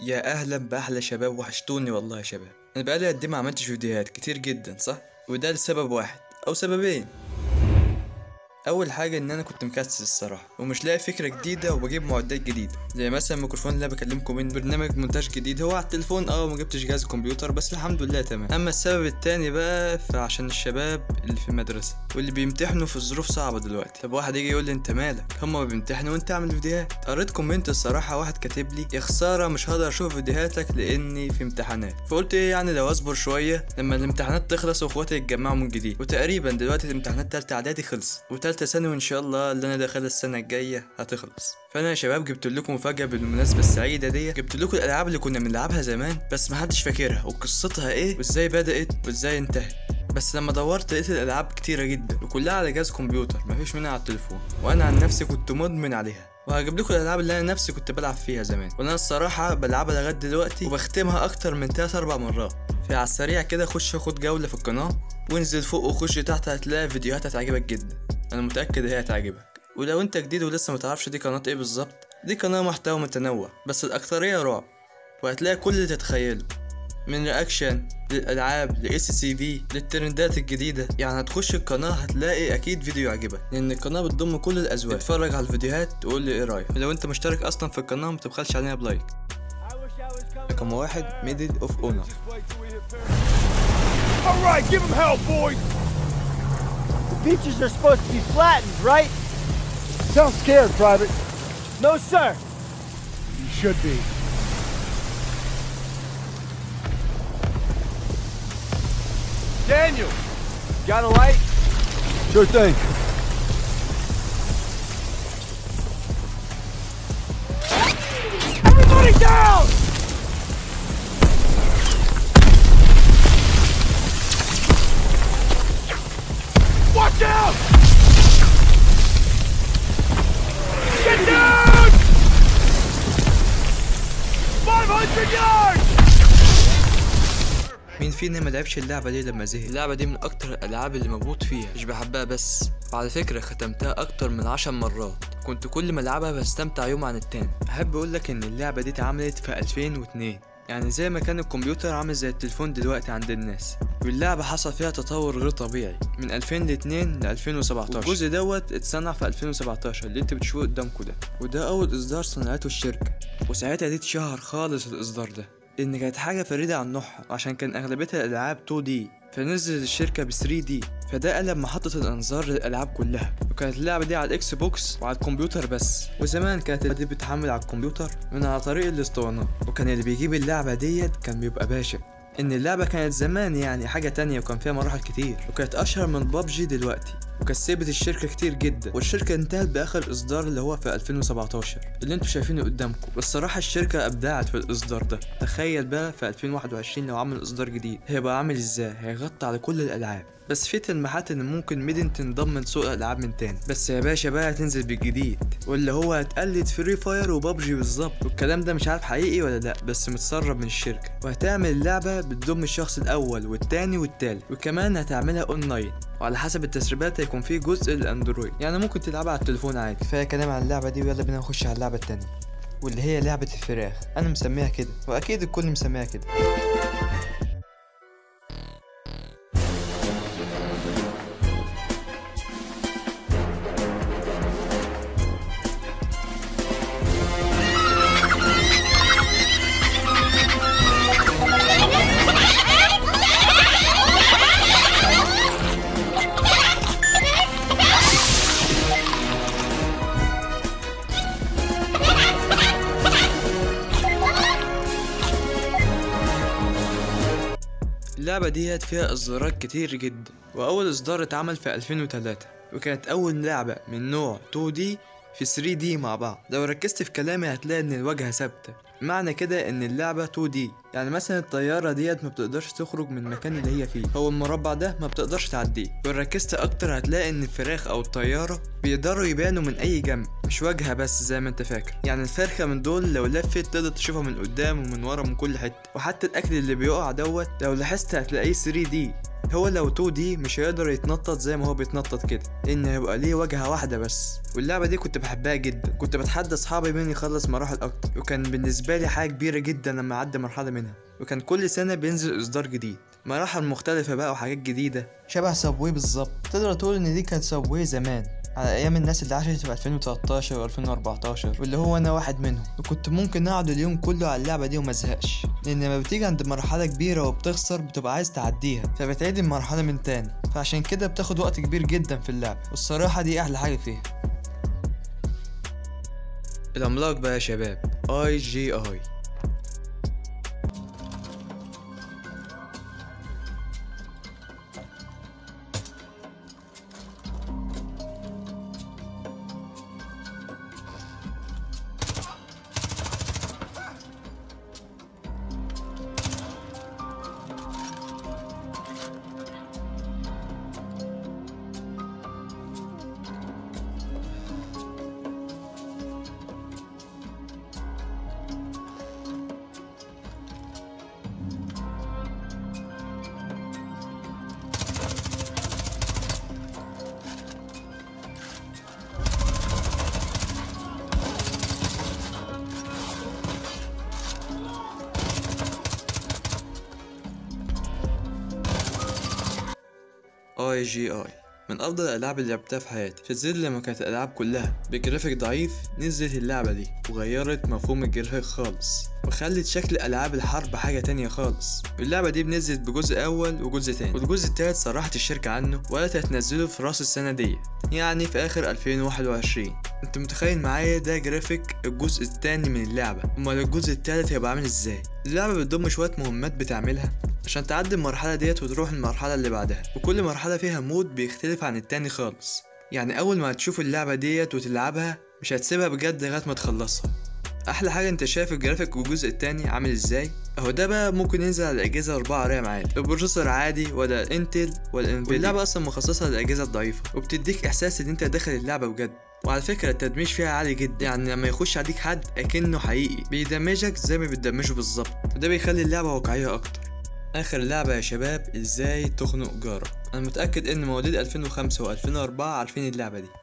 يا اهلا باحلى شباب وحشتوني والله يا شباب انا بقالي قد إيه ما عملتش فيديوهات كتير جدا صح وده لسبب واحد او سببين اول حاجه ان انا كنت مكسل الصراحه ومش لاقي فكره جديده وبجيب معدات جديده زي مثلا الميكروفون اللي أنا بكلمكم من برنامج مونتاج جديد هو على التليفون اه ما جبتش جهاز كمبيوتر بس الحمد لله تمام اما السبب التاني بقى فعشان الشباب اللي في المدرسه واللي بيمتحنوا في ظروف صعبه دلوقتي طب واحد يجي يقول لي انت مالك هما بيمتحنوا وانت عامل فيديوهات قريت كومنت الصراحه واحد كاتب لي يا خساره مش هقدر اشوف فيديوهاتك لاني في امتحانات فقلت ايه يعني لو اصبر شويه لما الامتحانات تخلص واخواتي يتجمعوا من جديد وتقريبا دلوقتي الامتحانات تالتة اعدادي خلص وتالتة ثانوي ان شاء الله اللي انا داخلها السنه الجايه هتخلص فانا يا شباب جبت لكم مفاجاه بالمناسبه السعيده دي جبت لكم الالعاب اللي كنا بنلعبها زمان بس محدش فاكرها وقصتها ايه وازاي بدات وازاي انتهت بس لما دورت لقيت الالعاب كتيره جدا وكلها على جهاز كمبيوتر مفيش منها على التليفون وانا عن نفسي كنت مدمن عليها وهجيب لكم الالعاب اللي انا نفسي كنت بلعب فيها زمان وانا الصراحه بلعبها لغايه دلوقتي وبختمها اكتر من 3 4 مرات فعلى السريع كده خش خد جوله في القناه وانزل فوق وخش تحت هتلاقي فيديوهات هتعجبك جدا انا متاكد هي هتعجبك ولو انت جديد ولسه متعرفش دي قناه ايه بالظبط دي قناه محتوى متنوع بس الاكثريه رعب وهتلاقي كل اللي تتخيله من رياكشن للالعاب لاس سي في للترندات الجديده يعني هتخش القناه هتلاقي اكيد فيديو يعجبك لان القناه بتضم كل الاذواق اتفرج على الفيديوهات تقول لي ايه رايك لو انت مشترك اصلا في القناه ما تبخلش علينا بلايك رقم واحد ميدل اوف اونر All right, give him hell, boys. The beaches are supposed to be flattened, right? Sound scared, Private. No, sir. You should be. Daniel, Got a light? sure thing. Everybody down! Watch out! Get down! 500 yards! مين فينا ما لعبش اللعبه دي لما زهق اللعبه دي من اكتر الالعاب اللي مبهوت فيها مش بحبها بس وعلى فكره ختمتها اكتر من عشر مرات كنت كل ما العبها بستمتع يوم عن التاني احب اقول لك ان اللعبه دي اتعملت في 2002 يعني زي ما كان الكمبيوتر عامل زي التليفون دلوقتي عند الناس واللعبة حصل فيها تطور غير طبيعي من 2002 ل 2017 الجزء دوت اتصنع في 2017 اللي انت بتشوفه قدامكوا ده وده أول إصدار صنعته الشركة وساعتها دي اتشهر خالص الإصدار ده لأن كانت حاجة فريدة عن نوعها عشان كان أغلبيتها الألعاب 2D فنزلت الشركة ب 3D فده قلب محطة الأنظار للألعاب كلها وكانت اللعبة دي على الإكس بوكس وعلى الكمبيوتر بس وزمان كانت اللعبة دي بتتحمل على الكمبيوتر من على طريق الاسطوانات وكان اللي بيجيب اللعبة ديت كان بيبقى باشا ان اللعبة كانت زمان يعني حاجة تانية وكان فيها مراحل كتير وكانت اشهر من بابجي دلوقتي وكسبت الشركة كتير جدا والشركة انتهت باخر اصدار اللي هو في 2017 اللي انتوا شايفينه قدامكم والصراحة الشركة ابدعت في الاصدار ده تخيل بقى في 2021 لو عمل اصدار جديد هيبقى عامل ازاي هيغطي على كل الالعاب بس في تلميحات ان ممكن ميدن تنضم لسوق الالعاب من تاني بس يا باشا بقى هتنزل بالجديد واللي هو هتقلد فري فاير وبابجي بالظبط والكلام ده مش عارف حقيقي ولا لا بس متسرب من الشركه وهتعمل اللعبه بتضم الشخص الاول والتاني والتالت وكمان هتعملها اونلاين وعلى حسب التسريبات هيكون في جزء للاندرويد يعني ممكن تلعبها على التليفون عادي كفايه كلام عن اللعبه دي ويلا بينا نخش على اللعبه التانيه واللي هي لعبه الفراخ انا مسميها كده واكيد الكل مسميها كده اللعبة ديت فيها إصدارات كتير جدا وأول إصدار اتعمل في 2003 وكانت أول لعبة من نوع 2D في 3D مع بعض لو ركزت في كلامي هتلاقي إن الواجهة ثابتة معنى كده إن اللعبة 2D يعني مثلا الطيارة ديت ما بتقدرش تخرج من المكان اللي هي فيه هو المربع ده ما بتقدرش تعديه ولو ركزت أكتر هتلاقي إن الفراخ أو الطيارة بيقدروا يبانوا من أي جنب مش واجهة بس زي ما انت فاكر يعني الفرخة من دول لو لفت تقدر تشوفها من قدام ومن ورا من كل حتة وحتى الأكل اللي بيقع دوت لو لاحظت هتلاقيه 3D هو لو 2 دي مش هيقدر يتنطط زي ما هو بيتنطط كده لان هيبقى ليه واجهه واحده بس واللعبه دي كنت بحبها جدا كنت بتحدى اصحابي مين يخلص مراحل اكتر وكان بالنسبه بالنسبة لي حاجة كبيرة جدا لما أعدي مرحلة منها وكان كل سنة بينزل إصدار جديد مراحل مختلفة بقى وحاجات جديدة شبه سابوي بالظبط تقدر تقول إن دي كانت سابوي زمان على أيام الناس اللي عاشت في 2013 و 2014 واللي هو أنا واحد منهم وكنت ممكن أقعد اليوم كله على اللعبة دي ومزهقش لأن لما بتيجي عند مرحلة كبيرة وبتخسر بتبقى عايز تعديها فبتعيد المرحلة من تاني فعشان كده بتاخد وقت كبير جدا في اللعبة والصراحة دي أحلى حاجة فيها العملاق بقى يا شباب اي جي اي اي جي اي من افضل الالعاب اللي لعبتها في حياتي في ظل لما كانت الالعاب كلها بجرافيك ضعيف نزلت اللعبه دي وغيرت مفهوم الجرافيك خالص وخلت شكل العاب الحرب حاجه تانية خالص اللعبه دي بنزلت بجزء اول وجزء تاني والجزء التالت صرحت الشركه عنه وقالت هتنزله في راس السنه دي يعني في اخر 2021 انت متخيل معايا ده جرافيك الجزء التاني من اللعبه امال الجزء التالت هيبقى عامل ازاي اللعبه بتضم شويه مهمات بتعملها عشان تعدي المرحلة ديت وتروح المرحلة اللي بعدها وكل مرحلة فيها مود بيختلف عن التاني خالص يعني أول ما هتشوف اللعبة ديت وتلعبها مش هتسيبها بجد لغاية ما تخلصها أحلى حاجة أنت شايف الجرافيك والجزء التاني عامل إزاي أهو ده بقى ممكن ينزل على الأجهزة 4 رام عادي البروسيسور عادي ولا الانتل ولا الانفيديا اللعبة أصلا مخصصة للأجهزة الضعيفة وبتديك إحساس إن أنت داخل اللعبة بجد وعلى فكرة التدميج فيها عالي جدا يعني لما يخش عليك حد أكنه حقيقي بيدمجك زي ما بتدمجه بالظبط وده بيخلي اللعبة واقعية أكتر اخر لعبة يا شباب ازاي تخنق جارك انا متأكد ان مواليد 2005 و2004 عارفين اللعبة دي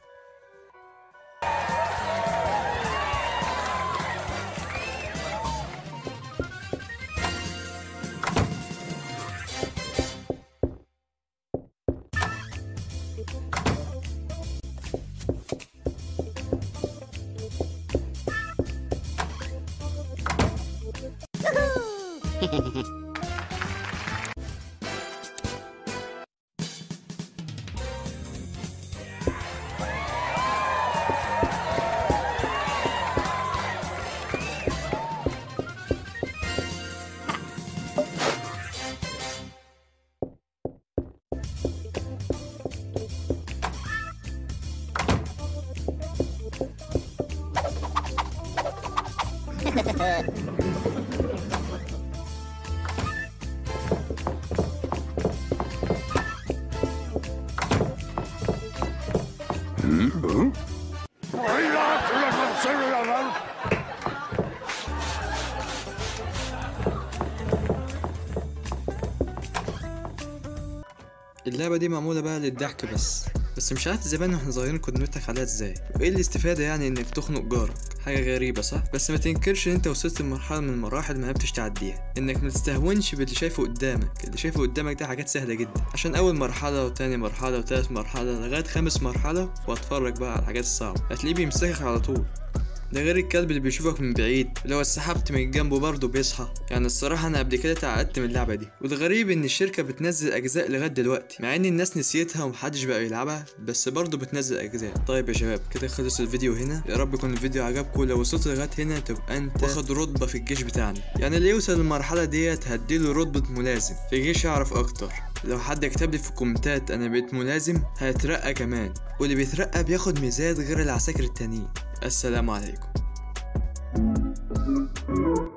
اللعبة دي معمولة بقى للضحك بس بس مش عارف زمان واحنا صغيرين كنا بنضحك عليها ازاي وايه الاستفادة يعني انك تخنق جارك حاجة غريبة صح بس ما تنكرش ان انت وصلت لمرحلة من المراحل ما عرفتش تعديها انك ما تستهونش باللي شايفه قدامك اللي شايفه قدامك ده حاجات سهلة جدا عشان اول مرحلة وتاني مرحلة وتالت مرحلة لغاية خامس مرحلة واتفرج بقى على الحاجات الصعبة هتلاقيه بيمسكك على طول ده غير الكلب اللي بيشوفك من بعيد لو اتسحبت من جنبه برضه بيصحى يعني الصراحة أنا قبل كده اتعقدت من اللعبة دي والغريب إن الشركة بتنزل أجزاء لغاية دلوقتي مع إن الناس نسيتها ومحدش بقى يلعبها بس برضه بتنزل أجزاء طيب يا شباب كده خلص الفيديو هنا يا رب يكون الفيديو عجبكم لو وصلت لغاية هنا تبقى أنت واخد رتبة في الجيش بتاعنا يعني اللي يوصل للمرحلة ديت هديله رتبة ملازم في الجيش يعرف أكتر لو حد كتب لي في الكومنتات أنا بقيت ملازم هيترقى كمان واللي بيترقى بياخد ميزات غير العساكر التانيين السلام عليكم